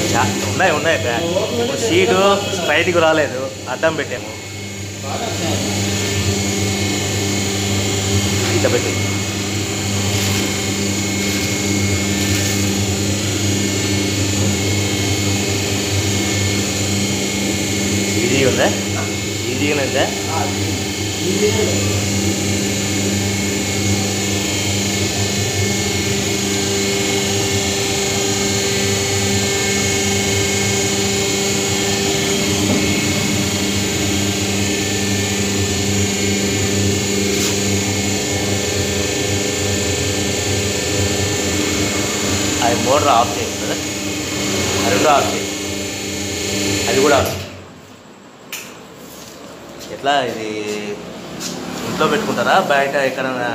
చా- ఉన్నాయి ఉన్నాయి బ్యా- ఇప్పుడు సీటు స్ట్రైట్కి రాలేదు అడ్డం పెట్టాము ఇట్లా పెట్టి ఈజీగా ఉందా ఈజీగానే ఉందా అది మోటార్ ఆఫ్ చేయండి కదా అది రెండో ఆఫ్ చేయండి అది కూడా ఆఫ్ చేయండి. ఎట్లా ఇది ఇంట్లో పెట్టుకుంటారా బయట ఎక్కడైనా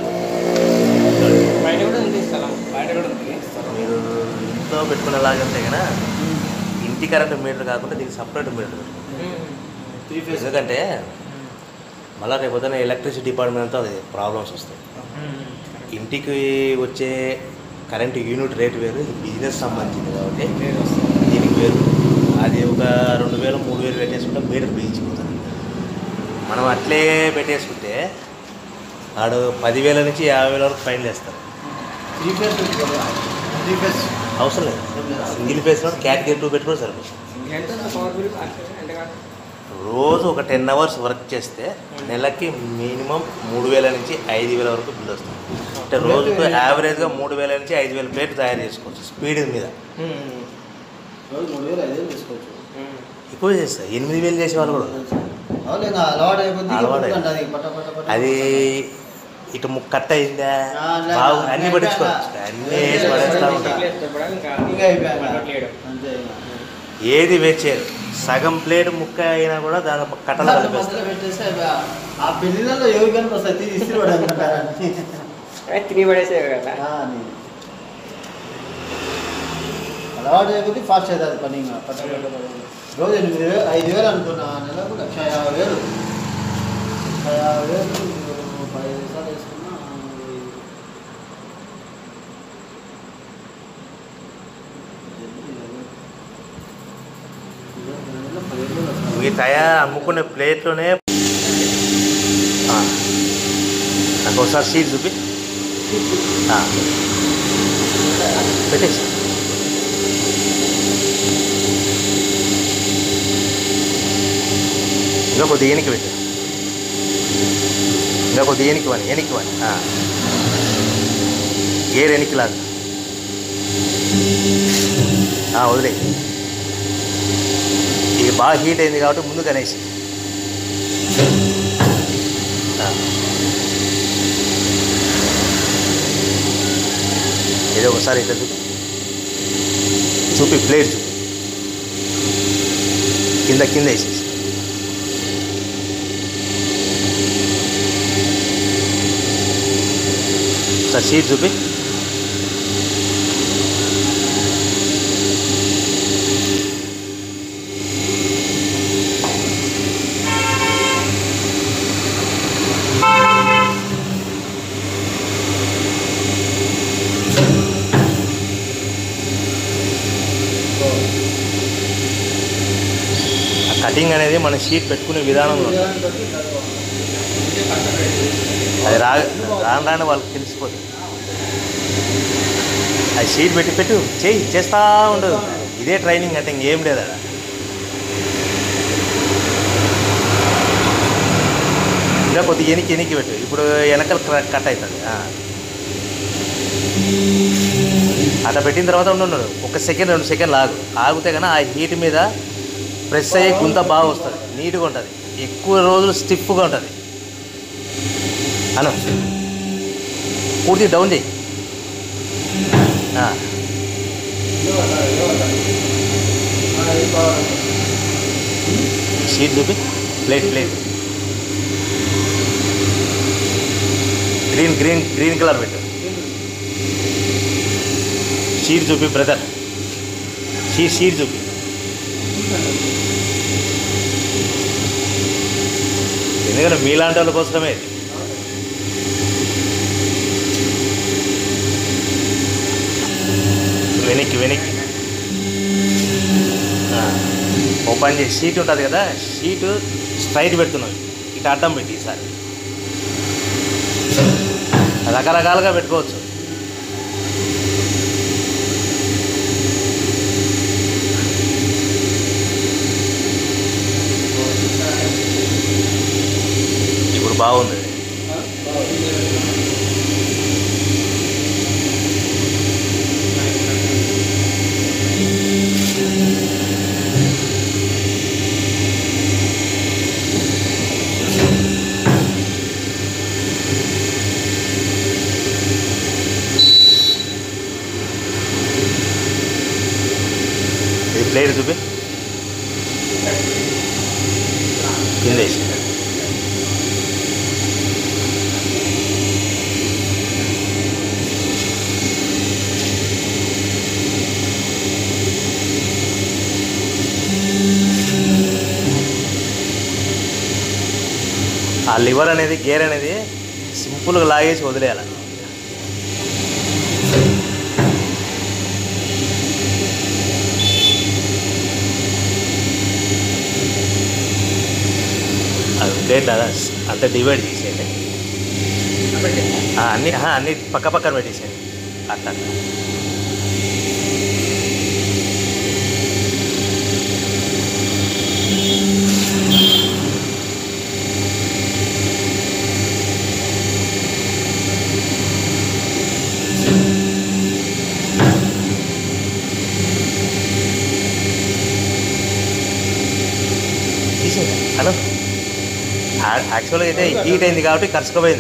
బయట కూడా ఉంది స్థలం బయట కూడా ఉంది మీరు ఇంట్లో పెట్టుకునేలాగంటే కదా ఇంటి కరెంట్ మీటర్ కాకుండా దీనికి సపరేట్ మీటర్ త్రీ ఫేస్ ఎందుకంటే మళ్ళీ రేపు పొద్దున్న ఎలక్ట్రిసిటీ డిపార్ట్మెంట్ అంతా అది ప్రాబ్లమ్స్ వస్తాయి ఇంటికి వచ్చే కరెంట్ యూనిట్ రేట్ వేరు ఇది బిజినెస్ సంబంధించింది కాబట్టి దీనికి వేరు అది ఒక రెండు వేలు మూడు వేలు పెట్టేసుకుంటే మీటర్ బిగించిపోతుంది మనం అట్లే పెట్టేసుకుంటే ఆడు పదివేల నుంచి యాభై వేల వరకు ఫైన్లు వేస్తారు త్రీ ఫేస్ త్రీ ఫేస్ అవసరం లేదు సింగిల్ ఫేస్ కేటగిరీ టూ పెట్టుకోవడం సరిపోతుంది ఎంత పవర్ బిల్ అంటే కాదు రోజు ఒక టెన్ అవర్స్ వర్క్ చేస్తే నెలకి మినిమం మూడు వేల నుంచి ఐదు వేల వరకు బిల్ వస్తుంది అంటే రోజుకు యావరేజ్గా మూడు వేల నుంచి ఐదు వేల ప్లేట్లు తయారు చేసుకోవచ్చు స్పీడ్ మీద రోజు మూడు వేలు ఐదు వేలు తీసుకోవచ్చు ఎక్కువ చేస్తారు ఎనిమిది వేలు చేసే వాళ్ళు కూడా ఉన్నారు. అవును ఇంకా అలవాటు అయిపోద్ది అలవాటు అలవాటు అది పట్ట పట్ట పట్ట అది ఇటు ముక్క కట్ అయిందా ఆ, లే- బాగు అన్ని లే- పట్టించుకోవచ్చు అన్నీ వేసి పడేస్తూ ఉంటారు ఇంకా ఇంకా అయిపోయాక పట్టట్లేడు. అంతే ఇంకా. ఏది వేచేయరు సగం ప్లేట్ ముక్క అయినా కూడా దాని కట్టలు మధ్యలో కలిపేస్తారు పెట్టేస్తే అయిపోయా. ఆ పెళ్లిళ్ళలో ఎవరు కనిపిస్తుంది తీసి ఇస్త్రీ అనుకుంటారా అదే తిని పడేసే కదా అలవాటు అయిపోతే ఫాస్ట్ అవుతుంది పని ఇంకా పట్ట పట్ట పట్ట. రోజు ఎనిమిది వేలు ఐదు వేలు అనుకున్నా నెలకు లక్ష యాభై వేలు లక్ష యాభై వేలు పది నిమిషాలు వేసుకున్నా ఈ తయారు అమ్ముకునే ప్లేట్లోనే ఆ. నాకు ఒకసారి సీట్ చూపి ఆ. పెట్టేసి ఇంకా కొద్దిగా ఎనికి పెట్టు ఇంకా కొద్దిగా ఎనికి వాని ఎనికి వాని ఆ. గేర్ ఎనికి లాగా ఆ, వదిలే ఇది బాగా హీట్ అయింది కాబట్టి ముందు కనేసి ఆ. ఇది ఒకసారి ఇట్లా చూపి చూపి ప్లేట్ చూపి కింద కింద వేసేసి సార్ షీట్ చూపి ఆ కటింగ్ అనేది మన షీట్ పెట్టుకునే విధానంలో ఉంటుంది. అది రా రాను రాను వాళ్ళకి తెలిసిపోతుంది అది షీట్ పెట్టి పెట్టు చేయి చేస్తా ఉండదు ఇదే ట్రైనింగ్ అంటే ఇంకేం లేదు అక్కడ ఇంకా కొద్దిగా ఎనికి ఎనికి పెట్టు ఇప్పుడు వెనకలు క్ర- కట్ అవుతుంది ఆ. అట్లా పెట్టిన తర్వాత ఉండు ఉండు. ఒక సెకండ్ రెండు సెకండ్లు ఆగు ఆగితే కానీ ఆ హీట్ మీద ప్రెస్ అయ్యి గుంత బాగా వస్తుంది నీట్గా ఉంటుంది ఎక్కువ రోజులు స్టిఫ్గా ఉంటుంది అను పూర్తి డౌన్ చేయి ఆ. షీట్ చూపి plate plate green green green colour పెట్టు షీట్ చూపి బ్రదర్ షీట్ షీట్ చూపి ఎందుకంటే మీలాంటి వాళ్ళ కోసమే ఇది. వెనక్కి వెనక్కి ఓపెన్ చేసి షీట్ ఉంటుంది కదా షీట్ స్ట్రైట్ పెడుతున్నాం ఇటు అడ్డం పెట్టి ఈసారి రకరకాలుగా పెట్టుకోవచ్చు ఇప్పుడు బాగుంది ఇది ప్లేట్ చూపి కింద వేసి ఆ లివర్ అనేది గేర్ అనేది సింపుల్గా లాగేసి వదిలేయాలి అది ప్లేట్ అలా అంతా డివైడ్ చేసేయండి ఆ, అన్ని ఆ, అన్ని పక్క పక్కన పెట్టేసేయండి అట్లా అట్లా. తీసేయండి హలో యాక్చువల్గా అయితే హీట్ అయింది కాబట్టి కరుచుకుపోయింది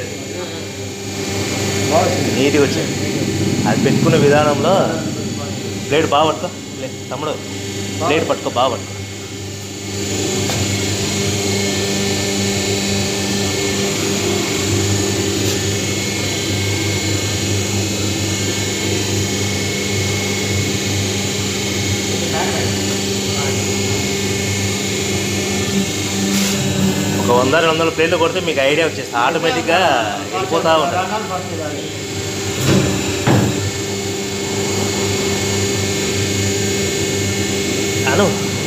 నీట్గా వచ్చింది అది పెట్టుకునే విధానంలో ప్లేట్ బాగా పట్టుకో ప్లేట్ తమ్ముడు ప్లేట్ పట్టుకో బాగా పట్టుకో ఒక వంద రెండు వందల ప్లేట్లు కొడితే మీకు ఐడియా వచ్చేస్తుంది ఆటోమేటిక్గా వెళ్ళిపోతూ ఉంటుంది అను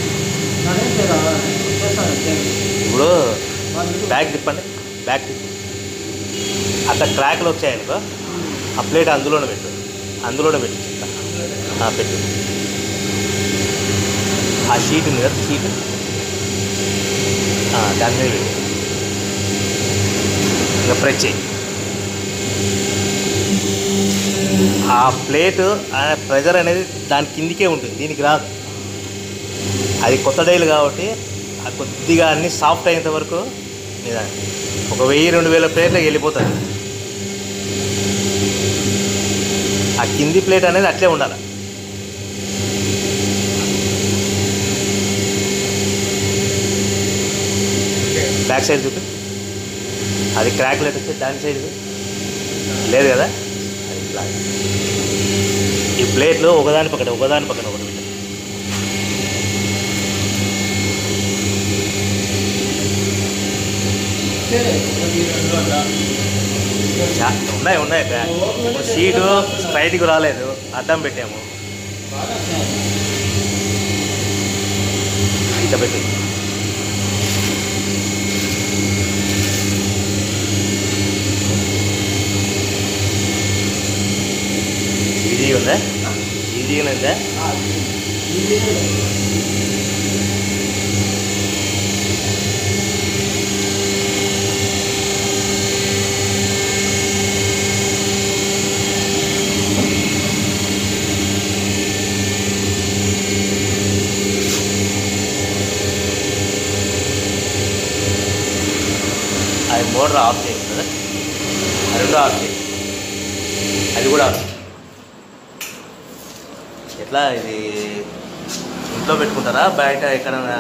ఇప్పుడు బ్యాగ్ తిప్పండి బ్యాగ్ తిప్పి అక్కడ క్రాక్లు వచ్చాయనుకో ఆ ప్లేట్ అందులోనే పెట్టు అందులోనే పెట్టు చెప్తా ఆ, పెట్టు ఆ షీట్ ఉంది కదా షీట్ ఆ, దాని మీద పెట్టు ఇంకా ప్రెస్ చేయి ఆ ప్లేట్ ఆ ప్రెజర్ అనేది దాని కిందికే ఉంటుంది దీనికి రాదు అది కొత్త డైలు కాబట్టి ఆ కొద్దిగా అన్ని సాఫ్ట్ అయ్యేంత వరకు నిదానం. ఒక వెయ్యి రెండు వేల ప్లేట్లకు వెళ్ళిపోతుంది ఆ కింది ప్లేట్ అనేది అట్లే ఉండాలి బ్యాక్ సైడ్ చూపి అది క్రాక్ లెట్ వచ్చి దాని సైడ్ లేదు కదా అది ఇట్లా. ఈ ప్లేట్లు ఒకదాని పక్కన ఒకదాని పక్కన ఒకటి పెట్టు. చా- ఉన్నాయి ఉన్నాయి బ్యాగ్ షీటు స్ట్రైట్కి రాలేదు అడ్డం పెట్టాము ఇట్లా పెట్టి ఈజీగా ఉందా ఈజీగానే ఉందా అది మోటార్ ఆఫ్ చేయండి కదా అది రెండు ఆఫ్ చేయండి అది కూడా ఆఫ్ చేయి. ఎట్లా ఇది ఇంట్లో పెట్టుకుంటారా బయట ఎక్కడైనా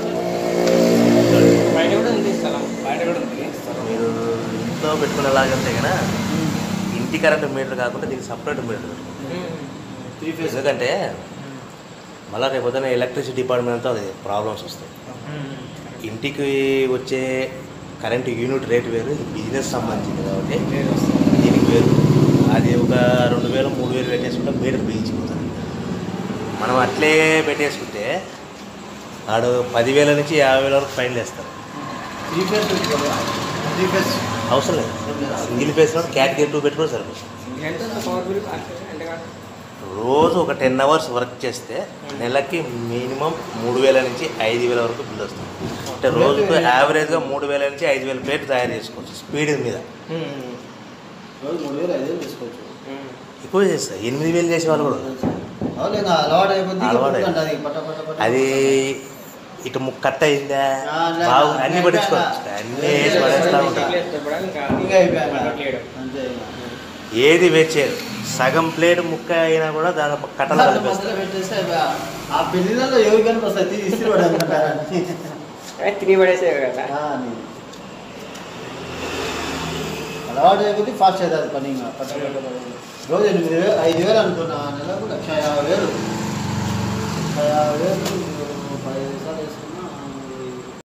బయట కూడా ఉంది స్థలం బయట కూడా ఉంది స్థలం మీరు ఇంట్లో పెట్టుకునేలాగంటే కదా ఇంటి కరెంట్ మీటర్ కాకుండా దీనికి సపరేట్ మీటర్ త్రీ ఫేస్ ఎందుకంటే మళ్ళీ రేపు పొద్దున్న ఎలక్ట్రిసిటీ డిపార్ట్మెంట్ అంతా అది ప్రాబ్లమ్స్ వస్తాయి ఇంటికి వచ్చే కరెంట్ యూనిట్ రేట్ వేరు ఇది బిజినెస్ సంబంధించింది కాబట్టి దీనికి వేరు అది ఒక రెండు వేలు మూడు వేలు పెట్టేసుకుంటే మీటర్ బిగించిపోతుంది మనం అట్లే పెట్టేసుకుంటే ఆడు పదివేల నుంచి యాభై వేల వరకు ఫైన్లు వేస్తారు త్రీ ఫేస్ పెట్టుకోవాలా త్రీ ఫేస్ అవసరం లేదు సింగిల్ ఫేస్ కేటగిరీ టూ పెట్టుకుని సరిపోతుంది ఎంత పవర్ బిల్ అంటే కాదు రోజు ఒక టెన్ అవర్స్ వర్క్ చేస్తే నెలకి మినిమం మూడు వేల నుంచి ఐదు వేల వరకు బిల్ వస్తుంది అంటే రోజుకు యావరేజ్గా మూడు వేల నుంచి ఐదు వేల ప్లేట్ తయారు చేసుకోవచ్చు స్పీడ్ మీద రోజు మూడు వేలు ఐదు వేలు తీసుకోవచ్చు ఎక్కువ చేస్తారు ఎనిమిది వేలు చేసే వాళ్ళు కూడా ఉన్నారు. అవును ఇంకా అలవాటు అయిపోద్ది అలవాటు ఇంకా అది పట్ట పట్ట పట్ట అది ఇటు ముక్క కట్ అయిందా ఆ, లే- బాగు అన్ని లే- పట్టించుకోవచ్చు అన్నీ వేసి పడేస్తూ ఉంటారు ఇంకా అయిపోయాక చేయడం. అంతే ఇంకా. ఏది వేస్ట్ చేయరు సగం ప్లేట్ ముక్క అయినా కూడా దాని కట్టలు మధ్యలో కలిపేస్తారు పెట్టేస్తే అయిపోయా. ఆ పెళ్లిళ్ళలో ఎవరికైనా వస్తాయి తీసి ఇస్త్రీ పడి అనుకుంటారని తిని పడేసే కదా ఆ, అని. అలవాటు అయిపోతే ఫాస్ట్ అవుతుంది పని ఇంకా పట్ట పట్ట పట్ట. రోజు ఎనిమిది వేలు ఐదు వేలు అనుకున్నా నెలకు లక్ష యాభై వేలు లక్ష యాభై వేలు